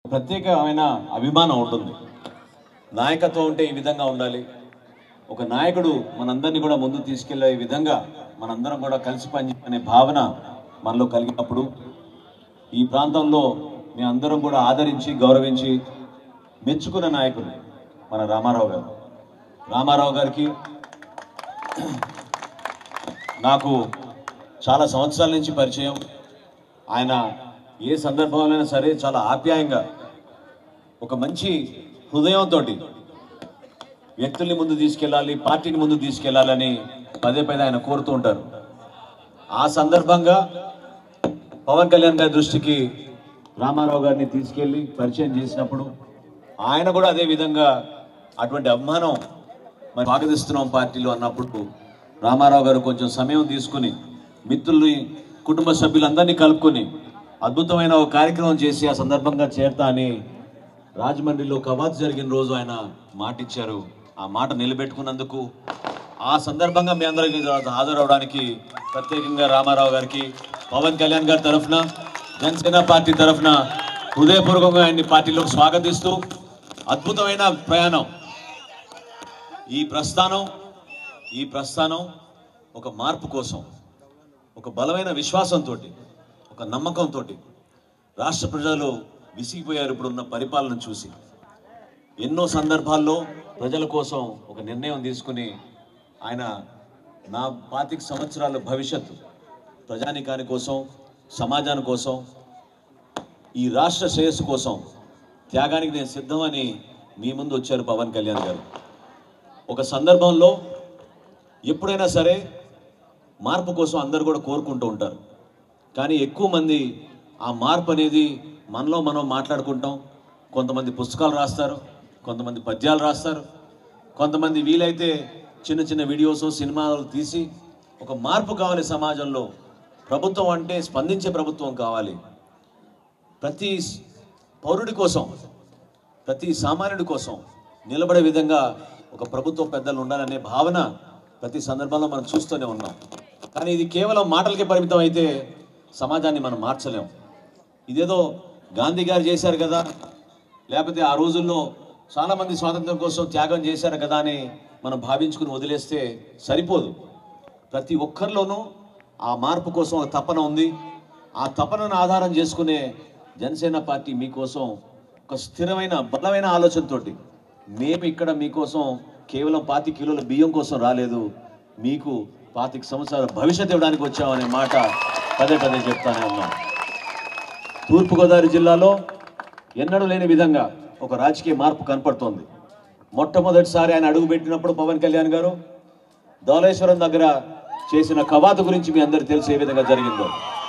ప్రత్యేకమైన అభిమానం ఉంటుంది నాయకత్వం ఉంటే ఈ విధంగా ఉండాలి ఒక నాయకుడు మనందరినీ కూడా ముందుకు తీసుకెళ్లే విధంగా మనందరం కూడా కలిసి పనిచేయాలనే భావన మనలో కలిగినప్పుడు ఈ ప్రాంతంలో మీ అందరం కూడా ఆదరించి గౌరవించి మెచ్చుకున్న నాయకుడు మన రామారావు గారు రామారావు గారికి నాకు చాలా సంవత్సరాల నుంచి పరిచయం ఆయన ఏ సందర్భంలోనైనా సరే చాలా ఆప్యాయంగా ఒక మంచి హృదయంతో వ్యక్తుల్ని ముందు తీసుకెళ్ళాలి పార్టీని ముందు తీసుకెళ్ళాలని పదే పదే ఆయన కోరుతూ ఉంటారు ఆ సందర్భంగా పవన్ కళ్యాణ్ గారి దృష్టికి రామారావు గారిని తీసుకెళ్లి పరిచయం చేసినప్పుడు ఆయన కూడా అదే విధంగా అటువంటి అభిమానం మరి స్వాగతిస్తున్నాం పార్టీలో అన్నప్పుడు రామారావు గారు కొంచెం సమయం తీసుకుని మిత్రుల్ని కుటుంబ సభ్యులందరినీ కలుపుకొని అద్భుతమైన ఒక కార్యక్రమం చేసి ఆ సందర్భంగా చేరతా అని రాజమండ్రిలో కవాత్ జరిగిన రోజు ఆయన మాట ఇచ్చారు ఆ మాట నిలబెట్టుకున్నందుకు ఆ సందర్భంగా మీ అందరికీ హాజరవడానికి ప్రత్యేకంగా రామారావు గారికి పవన్ కళ్యాణ్ గారి తరఫున జనసేన పార్టీ తరఫున హృదయపూర్వకంగా ఆయన్ని పార్టీలోకి స్వాగతిస్తూ అద్భుతమైన ప్రయాణం ఈ ప్రస్థానం ఈ ప్రస్థానం ఒక మార్పు కోసం ఒక బలమైన విశ్వాసంతో ఒక నమ్మకంతో రాష్ట్ర ప్రజలు విసిగిపోయారు ఇప్పుడున్న పరిపాలన చూసి ఎన్నో సందర్భాల్లో ప్రజల కోసం ఒక నిర్ణయం తీసుకుని ఆయన నా పాతిక సంవత్సరాల భవిష్యత్తు ప్రజానికాని కోసం సమాజాని కోసం ఈ రాష్ట్ర శ్రేయస్సు కోసం త్యాగానికి నేను సిద్ధమని మీ ముందు వచ్చారు పవన్ కళ్యాణ్ గారు ఒక సందర్భంలో ఎప్పుడైనా సరే మార్పు కోసం అందరు కూడా కోరుకుంటూ ఉంటారు కానీ ఎక్కువ మంది ఆ మార్పు అనేది మనలో మనం మాట్లాడుకుంటాం కొంతమంది పుస్తకాలు రాస్తారు కొంతమంది పద్యాలు రాస్తారు కొంతమంది వీలైతే చిన్న చిన్న వీడియోస్ సినిమాలు తీసి ఒక మార్పు కావాలి సమాజంలో ప్రభుత్వం అంటే స్పందించే ప్రభుత్వం కావాలి ప్రతి పౌరుడి కోసం ప్రతి సామాన్యుడి కోసం నిలబడే విధంగా ఒక ప్రభుత్వ పెద్దలు ఉండాలనే భావన ప్రతి సందర్భంలో మనం చూస్తూనే ఉన్నాం కానీ ఇది కేవలం మాటలకే పరిమితం అయితే సమాజాన్ని మనం మార్చలేం ఇదేదో గాంధీ గారు చేశారు కదా లేకపోతే ఆ రోజుల్లో చాలామంది స్వాతంత్రం కోసం త్యాగం చేశారు కదా అని మనం భావించుకుని వదిలేస్తే సరిపోదు ప్రతి ఒక్కరిలోనూ ఆ మార్పు కోసం ఒక తపన ఉంది ఆ తపనను ఆధారం చేసుకునే జనసేన పార్టీ మీకోసం ఒక స్థిరమైన బలమైన ఆలోచనతోటి మేము ఇక్కడ మీకోసం కేవలం పాతి కిలోల బియ్యం కోసం రాలేదు మీకు పాతిక సంవత్సరాల భవిష్యత్తు ఇవ్వడానికి వచ్చామనే మాట పదే పదే చెప్తానే ఉన్నాం తూర్పుగోదావరి జిల్లాలో ఎన్నడూ లేని విధంగా ఒక రాజకీయ మార్పు కనపడుతోంది మొట్టమొదటిసారి ఆయన అడుగుపెట్టినప్పుడు పవన్ కళ్యాణ్ గారు ధవళేశ్వరం దగ్గర చేసిన కవాతు గురించి మీ అందరికీ తెలుసు ఏ విధంగా జరిగిందో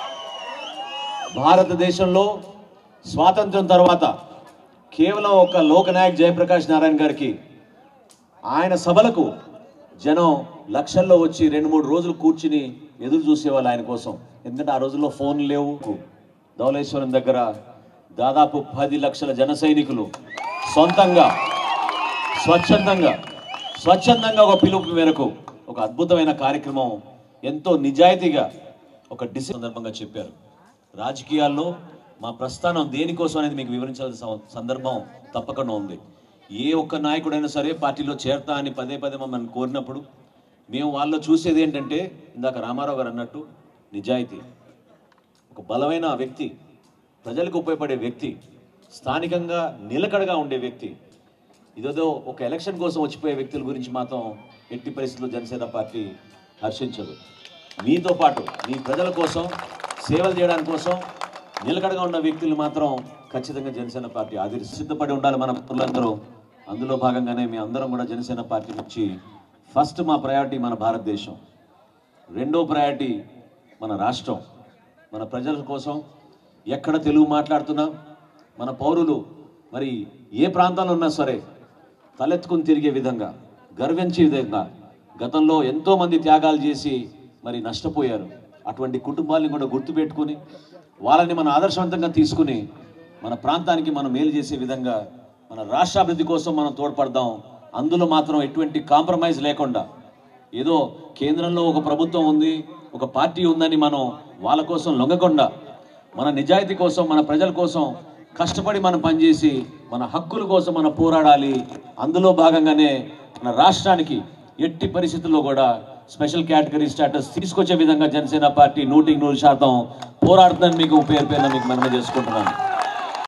భారతదేశంలో స్వాతంత్రం తర్వాత కేవలం ఒక లోకనాయక్ జయప్రకాష్ నారాయణ గారికి ఆయన సభలకు జనం లక్షల్లో వచ్చి రెండు మూడు రోజులు కూర్చుని ఎదురు చూసేవాళ్ళు ఆయన కోసం ఎందుకంటే ఆ రోజుల్లో ఫోన్లు లేవు ధవళేశ్వరం దగ్గర దాదాపు పది లక్షల జన సైనికులు సొంతంగా స్వచ్ఛందంగా స్వచ్ఛందంగా ఒక పిలుపు మేరకు ఒక అద్భుతమైన కార్యక్రమం ఎంతో నిజాయితీగా ఒక డిసి సందర్భంగా చెప్పారు రాజకీయాల్లో మా ప్రస్థానం దేనికోసం అనేది మీకు వివరించాల్సిన సం- సందర్భం తప్పకుండా ఉంది ఏ ఒక్క నాయకుడైనా సరే పార్టీలో చేరతా అని పదే పదే మమ్మల్ని కోరినప్పుడు మేము వాళ్ళు చూసేది ఏంటంటే ఇందాక రామారావు గారు అన్నట్టు నిజాయితీ ఒక బలమైన వ్యక్తి ప్రజలకు ఉపయోగపడే వ్యక్తి స్థానికంగా నిలకడగా ఉండే వ్యక్తి ఇదేదో ఒక ఎలక్షన్ కోసం వచ్చిపోయే వ్యక్తుల గురించి మాత్రం ఎట్టి పరిస్థితుల్లో జనసేన పార్టీ హర్షించదు మీతో పాటు మీ ప్రజల కోసం సేవలు చేయడానికి కోసం నిలకడగా ఉన్న వ్యక్తులు మాత్రం ఖచ్చితంగా జనసేన పార్టీ ఆదిరి సిద్ధపడి ఉండాలి మన పౌరులందరూ అందులో భాగంగానే మీ అందరం కూడా జనసేన పార్టీ నుంచి ఫస్ట్ మా ప్రయారిటీ మన భారతదేశం రెండో ప్రయారిటీ మన రాష్ట్రం మన ప్రజల కోసం ఎక్కడ తెలుగు మాట్లాడుతున్నా మన పౌరులు మరి ఏ ప్రాంతంలో ఉన్నా సరే తలెత్తుకుని తిరిగే విధంగా గర్వించే విధంగా గతంలో ఎంతో మంది త్యాగాలు చేసి మరి నష్టపోయారు అటువంటి కుటుంబాలని కూడా గుర్తుపెట్టుకుని వాళ్ళని మనం ఆదర్శవంతంగా తీసుకుని మన ప్రాంతానికి మనం మేలు చేసే విధంగా మన రాష్ట్రాభివృద్ధి కోసం మనం తోడ్పడదాం అందులో మాత్రం ఎటువంటి కాంప్రమైజ్ లేకుండా ఏదో కేంద్రంలో ఒక ప్రభుత్వం ఉంది ఒక పార్టీ ఉందని మనం వాళ్ళ కోసం లొంగకుండా మన నిజాయితీ కోసం మన ప్రజల కోసం కష్టపడి మనం పనిచేసి మన హక్కుల కోసం మనం పోరాడాలి అందులో భాగంగానే మన రాష్ట్రానికి ఎట్టి పరిస్థితుల్లో కూడా స్పెషల్ కేటగిరీ స్టేటస్ తీసుకొచ్చే విధంగా జనసేన పార్టీ నూటికి నూరు శాతం పోరాడుతుందని మీకు పేరు పేరున మీకు మనం చేసుకుంటున్నాను